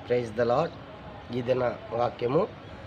praise the lord ఈ దిన వాక్యము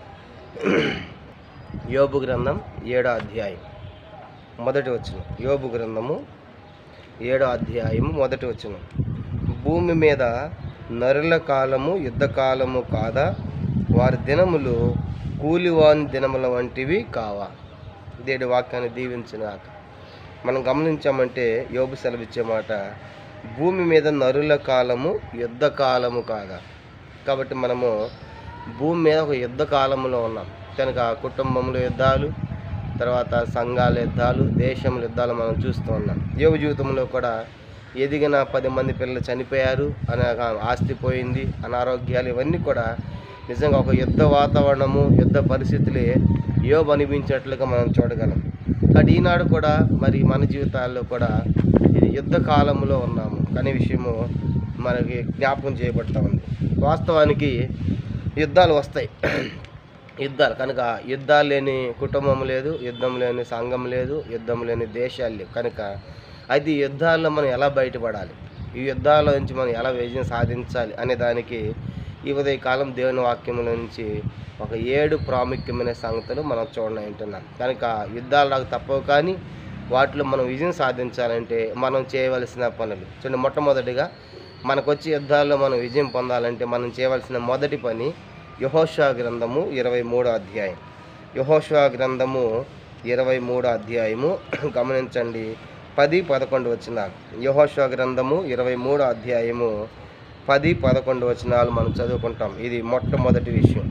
యోబు గ్రంథం ఏడో అధ్యాయం మొదటి వచ్చిన యోబు గ్రంథము ఏడో అధ్యాయము మొదటి వచ్చిన భూమి మీద నరుల కాలము యుద్ధ కాలము కాదా వారి దినములు కూలివాని దినముల వంటివి కావా దేడి వాక్యాన్ని దీవించినాక మనం గమనించామంటే యోబు సెలవిచ్చే మాట భూమి మీద నరుల కాలము యుద్ధ కాలము కాదా కాబట్టి మనము భూమి మీద ఒక యుద్ధ కాలంలో ఉన్నాం కనుక కుటుంబంలో యుద్ధాలు తర్వాత సంఘాల యుద్ధాలు దేశంలో యుద్ధాలు మనం చూస్తూ ఉన్నాం యోగ జీవితంలో కూడా ఎదిగిన పది మంది పిల్లలు చనిపోయారు అనే ఆస్తి పోయింది అనారోగ్యాలు ఇవన్నీ కూడా నిజంగా ఒక యుద్ధ వాతావరణము యుద్ధ పరిస్థితులే యోబు అనిపించినట్లుగా మనం చూడగలం కాబట్టి ఈనాడు కూడా మరి మన జీవితాల్లో కూడా ఇది యుద్ధ కాలంలో ఉన్నాము అనే విషయము మనకి జ్ఞాపకం చేయబడతా ఉంది వాస్తవానికి యుద్ధాలు వస్తాయి యుద్ధాలు కనుక యుద్ధాలు లేని కుటుంబం లేదు యుద్ధం లేని సంఘం లేదు యుద్ధం లేని దేశాలు లేవు కనుక అయితే ఈ యుద్ధాల్లో మనం ఎలా బయటపడాలి ఈ యుద్ధాల నుంచి మనం ఎలా విజయం సాధించాలి అనే దానికి ఈ ఉదయ కాలం దేవుని వాక్యంలో నుంచి ఒక ఏడు ప్రాముఖ్యమైన సంగతులు మనం చూడండి వింటున్నాం కనుక యుద్ధాలు నాకు తప్పవు కానీ వాటిలో మనం విజయం సాధించాలంటే మనం చేయవలసిన పనులు చూడండి మొట్టమొదటిగా మనకు వచ్చే యుద్ధాల్లో మనం విజయం పొందాలంటే మనం చేయవలసిన మొదటి పని యహోషా గ్రంథము ఇరవై మూడో అధ్యాయం యహోషా గ్రంథము ఇరవై మూడో అధ్యాయము గమనించండి పది పదకొండు వచనాలు యహోషా గ్రంథము ఇరవై మూడో అధ్యాయము పది పదకొండు వచనాలు మనం చదువుకుంటాం ఇది మొట్టమొదటి విషయం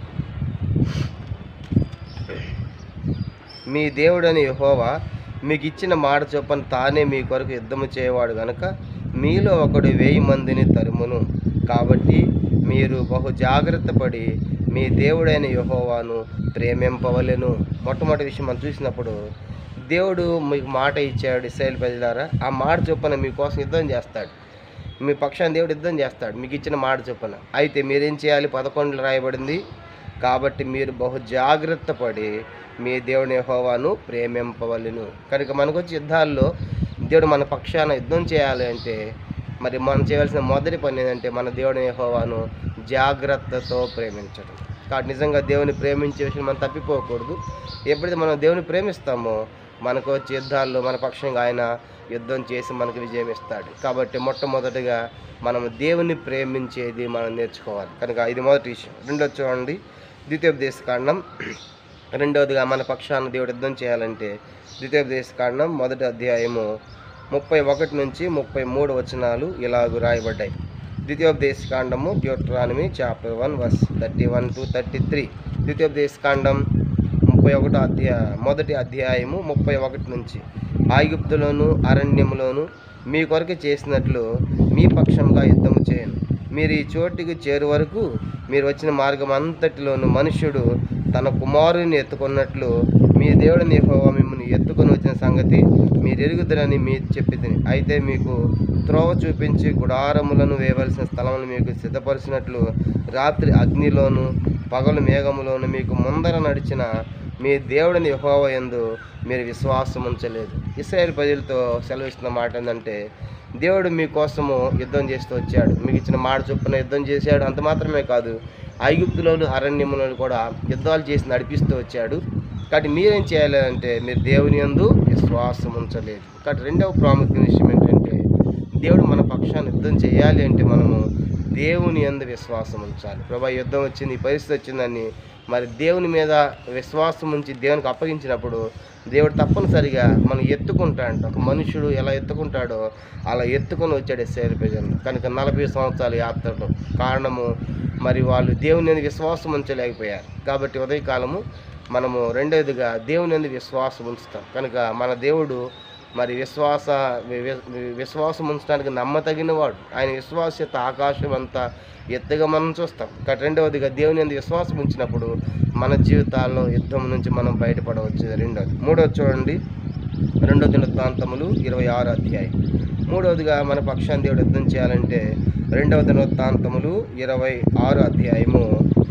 మీ దేవుడని యెహోవా మీకు ఇచ్చిన మాట చొప్పున తానే మీ కొరకు యుద్ధము చేయవాడు గనుక మీలో ఒకడు వెయ్యి మందిని తరుమును కాబట్టి మీరు బహు జాగ్రత్త పడి మీ దేవుడైన యెహోవాను ప్రేమింపవలెను మొట్టమొదటి విషయం మనం చూసినప్పుడు దేవుడు మీకు మాట ఇచ్చాడు ఇస్రాయేల్ ప్రజలారా ఆ మాట చొప్పున మీకోసం యుద్ధం చేస్తాడు మీ పక్షాన్ని దేవుడు యుద్ధం చేస్తాడు మీకు ఇచ్చిన మాట చొప్పున అయితే మీరేం చేయాలి పదకొండులో రాయబడింది కాబట్టి మీరు బహు జాగ్రత్త పడి మీ దేవుని యెహోవాను ప్రేమింపవలను కనుక మనకు వచ్చే యుద్ధాల్లో దేవుడు మన పక్షాన యుద్ధం చేయాలి అంటే మరి మనం చేయవలసిన మొదటి పని ఏంటంటే మన దేవుని యెహోవాను జాగ్రత్తతో ప్రేమించడం కాబట్టి నిజంగా దేవుని ప్రేమించే విషయం మనం తప్పిపోకూడదు ఎప్పుడైతే మనం దేవుని ప్రేమిస్తామో మనకు వచ్చే యుద్ధాల్లో మన పక్షంగా ఆయన యుద్ధం చేసి మనకు విజయం ఇస్తాడు కాబట్టి మొట్టమొదటిగా మనం దేవుని ప్రేమించేది మనం నేర్చుకోవాలి కనుక ఇది మొదటి విషయం రెండోది చూడండి ద్వితీయోపదేశ కాండం రెండవదిగా మన పక్షాన దేవుడు యుద్ధం చేయాలంటే ద్వితీయోపదేశ కాండం మొదటి అధ్యాయము ముప్పై ఒకటి నుంచి ముప్పై మూడు వచనాలు ఇలాగ రాయబడ్డాయి ద్వితీయోపదేశ కాండము Deuteronomy chapter one verse thirty one to thirty three ద్వితీయోపదేశ కాండం ముప్పై ఒకటో అధ్యాయ మొదటి అధ్యాయము ముప్పై ఒకటి నుంచి ఆయుప్తులోను అరణ్యములోను మీ కొరకు చేసినట్లు మీ పక్షంగా యుద్ధము చేయను మీరు ఈ చోటికి చేరు వరకు మీరు వచ్చిన మార్గం అంతటిలోను మనుష్యుడు తన కుమారుని ఎత్తుకున్నట్లు మీ దేవుడిని యెహోవా మిమ్మల్ని ఎత్తుకొని వచ్చిన సంగతి మీరు ఎరుగుదరని మీ చెప్పింది అయితే మీకు త్రోవ చూపించి గుడారములను వేయవలసిన స్థలములు మీకు సిద్ధపరిచినట్లు రాత్రి అగ్నిలోను పగలు మేఘములోను మీకు ముందర నడిచిన మీ దేవుడిని యెహోవ యందు మీరు విశ్వాసం ఉంచలేదు ఇస్రాయేల్ ప్రజలతో సెలవిస్తున్న మాట ఏంటంటే దేవుడు మీకోసము యుద్ధం చేస్తూ వచ్చాడు మీకు ఇచ్చిన మాట చొప్పున యుద్ధం చేశాడు అంత మాత్రమే కాదు ఐగుప్తులోను అరణ్యములను కూడా యుద్ధాలు చేసి నడిపిస్తూ వచ్చాడు కాబట్టి మీరేం చేయాలి అంటే మీరు దేవుని యందు విశ్వాసం ఉంచలేదు కాబట్టి రెండవ ప్రాముఖ్య విషయం ఏంటంటే దేవుడు మన పక్షాన్ని యుద్ధం చేయాలి అంటే మనము దేవుని యందు విశ్వాసం ఉంచాలి ప్రభా యుద్ధం వచ్చింది ఈ పరిస్థితి వచ్చిందని మరి దేవుని మీద విశ్వాసం ఉంచి దేవునికి అప్పగించినప్పుడు దేవుడు తప్పనిసరిగా మనం ఎత్తుకుంటాడంట ఒక మనుషుడు ఎలా ఎత్తుకుంటాడో అలా ఎత్తుకొని వచ్చాడు ఇస్రాయేల్ ప్రజలను కనుక నలభై సంవత్సరాల యాత్రలో కారణము మరి వాళ్ళు దేవుని మీద విశ్వాసం ఉంచలేకపోయారు కాబట్టి ఉదయకాలము మనము రెండవదిగా దేవుని మీద విశ్వాసం ఉంచుతాం కనుక మన దేవుడు మరి విశ్వాస వి- వి- విశ్వాసం ఉంచడానికి నమ్మతగినవాడు ఆయన విశ్వాసత ఆకాశం అంతా ఎత్తుగా మనం చూస్తాం కాబట్టి రెండవదిగా దేవుని యందు విశ్వాసం ఉంచినప్పుడు మన జీవితాల్లో యుద్ధం నుంచి మనం బయటపడవచ్చు రెండవది మూడవది చూడండి రెండో దినవృత్తాంతములు ఇరవై ఆరు అధ్యాయం మూడవదిగా మన పక్షాన్ని దేవుడు యుద్ధం చేయాలంటే రెండవ దినవృత్తాంతములు ఇరవై ఆరు అధ్యాయము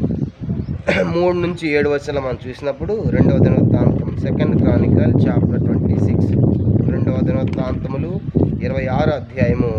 మూడు నుంచి ఏడు వచనం మనం చూసినప్పుడు రెండవ దినవృత్తాంతం second Chronicle chapter twenty six రెండవ దినవృత్తాంతములు ఇరవై ఆరు అధ్యాయము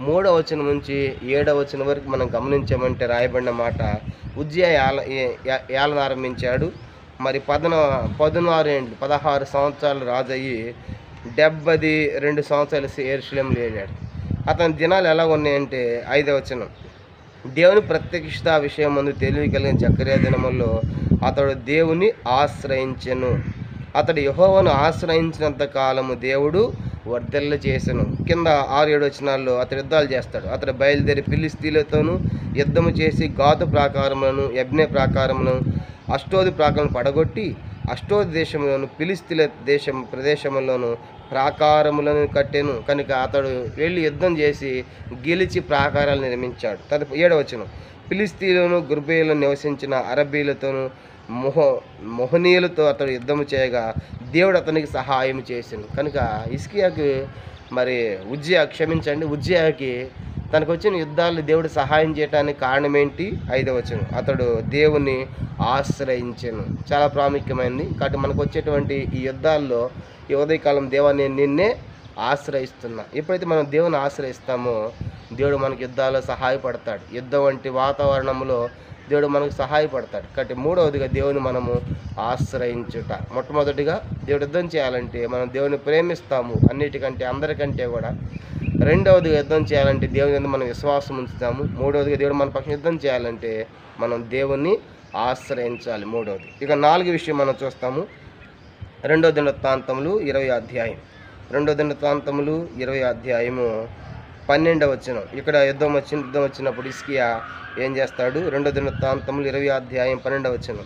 మూడవ వచనం నుంచి ఏడవ వచనం వరకు మనం గమనించామంటే రాయబడిన మాట ఉజ్జయ ఏల ఏ- ఏ- ఏలన ఆరంభించాడు మరి పదన పదినారు ఏంటి పదహారు సంవత్సరాలు రాజయ్యి డెబ్బది రెండు సంవత్సరాలు ఏర్షులేంలో ఏడాడు అతని దినాలు ఎలా ఉన్నాయంటే ఐదవ వచనం దేవుని ప్రత్యక్షత విషయం ముందు తెలివి కలిగిన చక్రియ దినముల్లో అతడు దేవుని ఆశ్రయించెను అతడు యహోవను ఆశ్రయించినంత కాలము దేవుడు వర్ధల్ల చేసెను కింద ఆరు ఏడు వచనాల్లో అతడు యుద్ధాలు చేస్తాడు అతడు బయలుదేరి పిలిస్తీలతోనూ యుద్ధము చేసి గాతు ప్రాకారములను యజ్ఞ ప్రాకారములను అష్టోది ప్రాకారం పడగొట్టి అష్టోది దేశంలోను పిలిస్తీల దేశం ప్రదేశములోను ప్రాకారములను కట్టెను కనుక అతడు వెళ్ళి యుద్ధం చేసి గెలిచి ప్రాకారాలు నిర్మించాడు తదుప ఏడవచనం ఫిలిస్తీన్లను గుర్బేలను నివసించిన అరబీలతోనూ మొహ మొహనీయులతో అతడు యుద్ధము చేయగా దేవుడు అతనికి సహాయం చేసిండు కనుక ఇస్కియాకి మరి ఉజ్జయ క్షమించండి ఉజ్జయాకి తనకు వచ్చిన యుద్ధాలు దేవుడు సహాయం చేయడానికి కారణం ఏంటి ఐదవచనం అతడు దేవుని ఆశ్రయించను చాలా ప్రాముఖ్యమైనది కాబట్టి మనకు వచ్చేటువంటి ఈ యుద్ధాల్లో ఈ ఉదయకాలం దేవా నేను నిన్నే ఆశ్రయిస్తున్నా ఎప్పుడైతే మనం దేవుని ఆశ్రయిస్తామో దేవుడు మనకి యుద్ధాల్లో సహాయపడతాడు యుద్ధం వంటి వాతావరణంలో దేవుడు మనకు సహాయపడతాడు కాబట్టి మూడవదిగా దేవుని మనము ఆశ్రయించుట మొట్టమొదటిగా దేవుడు యుద్ధం చేయాలంటే మనం దేవుని ప్రేమిస్తాము అన్నిటికంటే అందరికంటే కూడా రెండవదిగా యుద్ధం చేయాలంటే దేవుని మీద మనం విశ్వాసం ఉంచుతాము మూడవదిగా దేవుడు మన పక్షం యుద్ధం చేయాలంటే మనం దేవుణ్ణి ఆశ్రయించాలి మూడవది ఇక నాలుగు విషయం మనం చూస్తాము రెండో దినవృత్తాంతములు ఇరవై అధ్యాయం రెండో దినవృత్తాంతములు ఇరవై అధ్యాయము పన్నెండవ వచ్చిన ఇక్కడ యుద్ధం వచ్చిన యుద్ధం వచ్చినప్పుడు ఇస్కియా ఏం చేస్తాడు రెండో దినవృత్తాంతములు ఇరవై అధ్యాయం పన్నెండవ వచ్చిన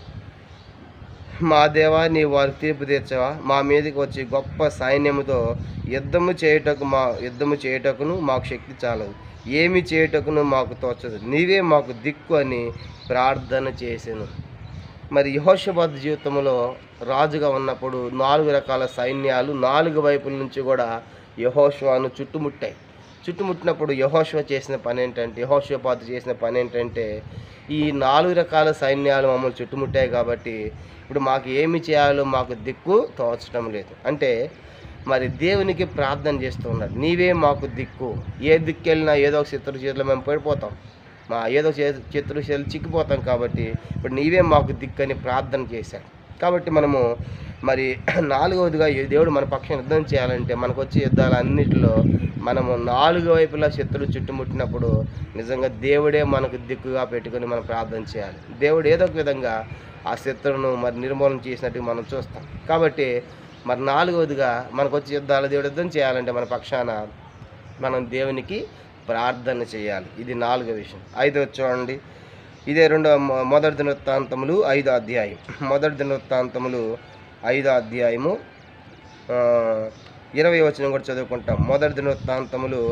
మా దేవా నీ వారి తీర్పు తీర్చవా మా మీదకి వచ్చి గొప్ప సైన్యముతో యుద్ధము చేయుటకు మా యుద్ధము చేయుటకును మాకు శక్తి చాలదు ఏమి చేయుటకును మాకు తోచదు నీవే మాకు దిక్కు అని ప్రార్థన చేసాను మరి యహోషబాద్ జీవితంలో రాజుగా ఉన్నప్పుడు నాలుగు రకాల సైన్యాలు నాలుగు వైపుల నుంచి కూడా యహోషవాను చుట్టుముట్టాయి చుట్టుముట్టినప్పుడు యహోషవ చేసిన పని ఏంటంటే యహోషపాతు చేసిన పని ఏంటంటే ఈ నాలుగు రకాల సైన్యాలు మమ్మల్ని చుట్టుముట్టాయి కాబట్టి ఇప్పుడు మాకు ఏమి చేయాలో మాకు దిక్కు తోచడం లేదు అంటే మరి దేవునికి ప్రార్థన చేస్తూ ఉన్నాడు నీవే మాకు దిక్కు ఏ దిక్కు వెళ్ళినా ఏదో ఒక శత్రు చేతిలో మేము పడిపోతాం మా ఏదో చే- శత్రు చేతులు చిక్కిపోతాం కాబట్టి ఇప్పుడు నీవే మాకు దిక్కు అని ప్రార్థన చేశాడు కాబట్టి మనము మరి నాలుగవదిగా ఈ దేవుడు మన పక్షం యుద్ధం చేయాలంటే మనకు వచ్చే యుద్ధాలు అన్నిటిలో మనము నాలుగు వైపులా శత్రులు చుట్టుముట్టినప్పుడు నిజంగా దేవుడే మనకు దిక్కుగా పెట్టుకొని మనం ప్రార్థన చేయాలి దేవుడు ఏదో ఒక విధంగా ఆ శత్రువును మరి నిర్మూలన చేసినట్టు మనం చూస్తాం కాబట్టి మరి నాలుగవదిగా మనకు వచ్చే యుద్ధాలు దేవుడు యుద్ధం చేయాలంటే మన పక్షాన మనం దేవునికి ప్రార్థన చేయాలి ఇది నాలుగో విషయం ఐదో చూడండి ఇదే రెండో మొ- మొదటి దినవృత్తాంతములు ఐదో అధ్యాయం మొదటి దినవృత్తాంతములు ఐదో అధ్యాయము ఆ, ఇరవై వచనం కూడా చదువుకుంటాం మొదటి దినవృత్తాంతములు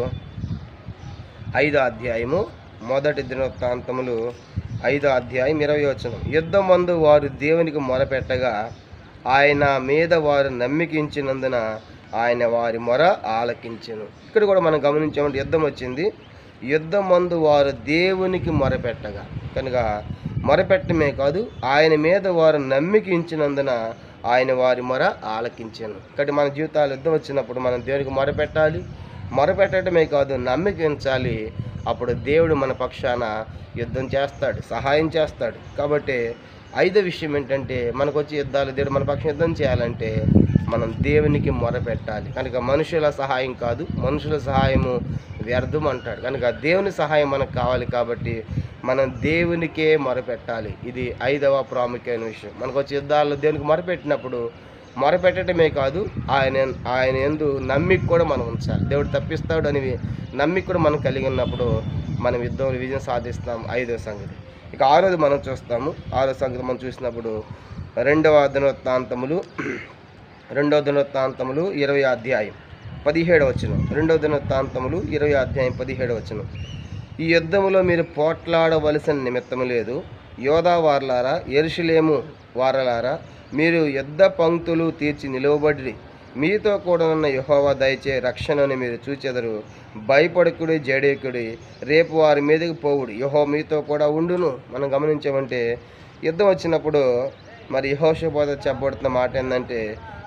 ఐదో అధ్యాయము మొదటి దినవృత్తాంతములు ఐదో అధ్యాయం ఇరవై వచనం యుద్ధమందు వారు దేవునికి మొరపెట్టగా ఆయన మీద వారు నమ్మికించినందున ఆయన వారి మొర ఆలకించెను ఇక్కడ కూడా మనం గమనించామంటే యుద్ధం వచ్చింది యుద్ధం మందు వారు దేవునికి మొరపెట్టగా కనుక మొరపెట్టమే కాదు ఆయన మీద వారు నమ్మికించినందున ఆయన వారి మొర ఆలకించాను కాబట్టి మన జీవితాలు యుద్ధం వచ్చినప్పుడు మనం దేవునికి మొరపెట్టాలి మొరపెట్టడమే కాదు నమ్మికించాలి అప్పుడు దేవుడు మన పక్షాన యుద్ధం చేస్తాడు సహాయం చేస్తాడు కాబట్టి ఐదో విషయం ఏంటంటే మనకు వచ్చే యుద్ధాలు దేవుడు మన పక్షం యుద్ధం చేయాలంటే మనం దేవునికి మొరపెట్టాలి కనుక మనుషుల సహాయం కాదు మనుషుల సహాయము వ్యర్థం అంటాడు కనుక దేవుని సహాయం మనకు కావాలి కాబట్టి మనం దేవునికే మొరపెట్టాలి ఇది ఐదవ ప్రాముఖ్యమైన విషయం మనకు వచ్చే యుద్ధాల్లో దేవునికి మొరపెట్టినప్పుడు మొరపెట్టడమే కాదు ఆయన ఆయన ఎందు నమ్మిక కూడా మనం ఉంచాలి దేవుడు తప్పిస్తాడు అని నమ్మిక కూడా మనం కలిగి ఉన్నప్పుడు మనం యుద్ధంలో విజయం సాధిస్తాం ఐదో సంగతి ఇక ఆరోది మనం చూస్తాము ఆరో సంగతి మనం చూసినప్పుడు రెండవ దినవృత్తాంతములు రెండవ దినవృత్తాంతములు ఇరవై అధ్యాయం పదిహేడు వచ్చిన రెండవ దినవృత్తాంతములు ఇరవై అధ్యాయం పదిహేడు వచ్చిన ఈ యుద్ధములో మీరు పోట్లాడవలసిన నిమిత్తము లేదు యోధా వారలారా ఎరుషులేము వారలారా మీరు యుద్ధ పంక్తులు తీర్చి నిలువబడి మీతో కూడా ఉన్న యహోవా దయచే రక్షణని మీరు చూచెదరు భయపడకుడి జడేకుడి రేపు వారి మీదకి పోవుడు యహో మీతో కూడా ఉండును మనం గమనించామంటే యుద్ధం వచ్చినప్పుడు మరి యహోషపోత చెప్పబడుతున్న మాట ఏంటంటే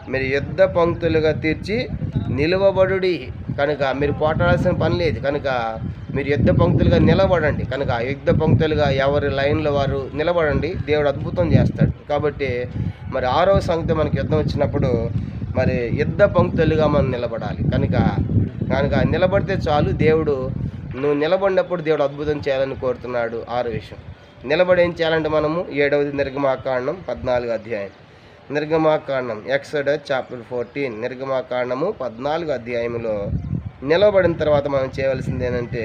మీరు యుద్ధ పంక్తులుగా తీర్చి నిలువబడుడి కనుక మీరు పోటాడాల్సిన పని లేదు కనుక మీరు యుద్ధ పంక్తులుగా నిలబడండి కనుక యుద్ధ పంక్తులుగా ఎవరి లైన్లో వారు నిలబడండి దేవుడు అద్భుతం చేస్తాడు కాబట్టి మరి ఆరవ సంగతి మనకి యుద్ధం వచ్చినప్పుడు మరి యుద్ధ పంక్తులుగా మనం నిలబడాలి కనుక కనుక నిలబడితే చాలు దేవుడు నువ్వు నిలబడినప్పుడు దేవుడు అద్భుతం చేయాలని కోరుతున్నాడు ఆరో విషయం నిలబడి ఏం చేయాలంటే మనము ఏడవది నిర్గమాకాండం పద్నాలుగు అధ్యాయం నిర్గమాకాండం ఎక్సడ్ చాప్టర్ ఫోర్టీన్ నిర్గమాకాండము పద్నాలుగు అధ్యాయంలో నిలబడిన తర్వాత మనం చేయవలసింది ఏంటంటే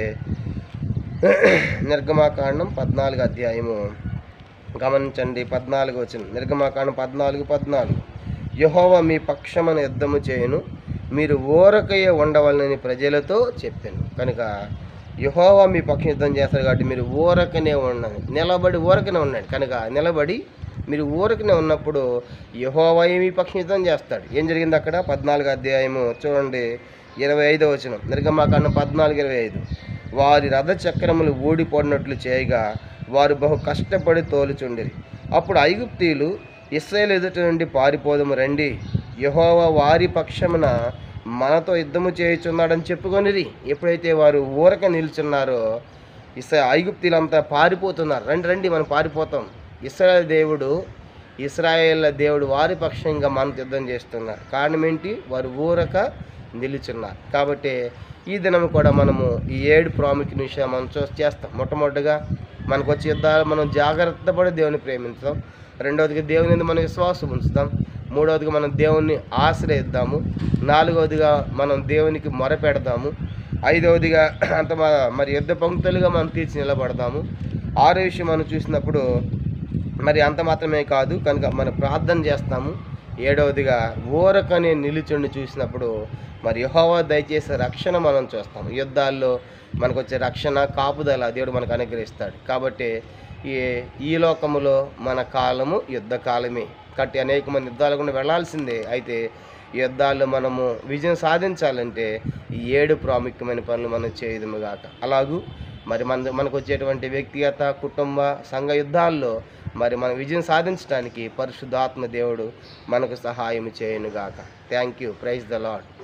నిర్గమాకాండం పద్నాలుగు అధ్యాయము గమనించండి పద్నాలుగు వచ్చిన నిర్గమాకాండం పద్నాలుగు పద్నాలుగు యహోవ మీ పక్షమన యుద్ధము చేయను మీరు ఊరకయ్యే ఉండవాలని ప్రజలతో చెప్పాను కనుక యహోవా మీ పక్షం యుద్ధం చేస్తారు కాబట్టి మీరు ఊరకనే ఉండండి నిలబడి ఊరకనే ఉండండి కనుక నిలబడి మీరు ఊరకనే ఉన్నప్పుడు యహోవా మీ పక్షం యుద్ధం చేస్తాడు ఏం జరిగింది అక్కడ పద్నాలుగు అధ్యాయము చూడండి ఇరవై ఐదో వచనం నిర్గమాకాండం పద్నాలుగు ఇరవై ఐదు వారి రథ చక్రములు ఊడిపోడినట్లు చేయగా వారు బహు కష్టపడి తోలుచుండిరి అప్పుడు ఐగుప్తీయులు ఇస్రాయేల్ ఎదుట నుండి పారిపోదము రండి యహోవా వారి పక్షమున మనతో యుద్ధము చేయుచున్నాడని చెప్పుకొనిరి ఎప్పుడైతే వారు ఊరక నిల్చున్నారో ఇస్రా ఐగుప్తీలంతా పారిపోతున్నారు రండి రండి మనం పారిపోతాం ఇస్రాయేల్ దేవుడు ఇస్రాయేల్ దేవుడు వారి పక్షంగా మనతో యుద్ధం చేస్తున్నారు కారణం ఏంటి వారు ఊరక నిలుచున్నారు కాబట్టి ఈ దినం కూడా మనము ఈ ఏడు ప్రాముఖ్య విషయం మనం చూ చేస్తాం మొట్టమొదటిగా మనకు వచ్చే యుద్ధాలు మనం జాగ్రత్త పడి దేవుని ప్రేమించుదాం రెండవదిగా దేవుని మీద మనం విశ్వాసం ఉంచుదాం మూడవదిగా మనం దేవుణ్ణి ఆశ్రయిద్దాము నాలుగవదిగా మనం దేవునికి మొరపెడదాము ఐదవదిగా అంత మ- మరి యుద్ధ పంక్తులుగా మనం తీర్చి నిలబడదాము ఆరో విషయం మనం చూసినప్పుడు మరి అంత మాత్రమే కాదు కనుక మనం ప్రార్థన చేస్తాము ఏడవదిగా ఊరకనే నిలుచుండి చూసినప్పుడు మరి యెహోవా దయచేసే రక్షణ మనం చూస్తాం యుద్ధాల్లో మనకు వచ్చే రక్షణ కాపుదల దేవుడు మనకు అనుగ్రహిస్తాడు కాబట్టి ఈ ఈ లోకములో మన కాలము యుద్ధ కాలమే కట్టి అనేక మంది యుద్ధాలు కూడా వెళ్ళాల్సిందే అయితే ఈ యుద్ధాల్లో మనము విజయం సాధించాలంటే ఈ ఏడు ప్రాముఖ్యమైన పనులు మనం చేయదుము గాక అలాగూ మరి మన మనకు వచ్చేటువంటి వ్యక్తిగత కుటుంబ సంఘ యుద్ధాల్లో మరి మన విజయం సాధించడానికి పరిశుద్ధాత్మ దేవుడు మనకు సహాయం చేయనుగాక thank you praise the lord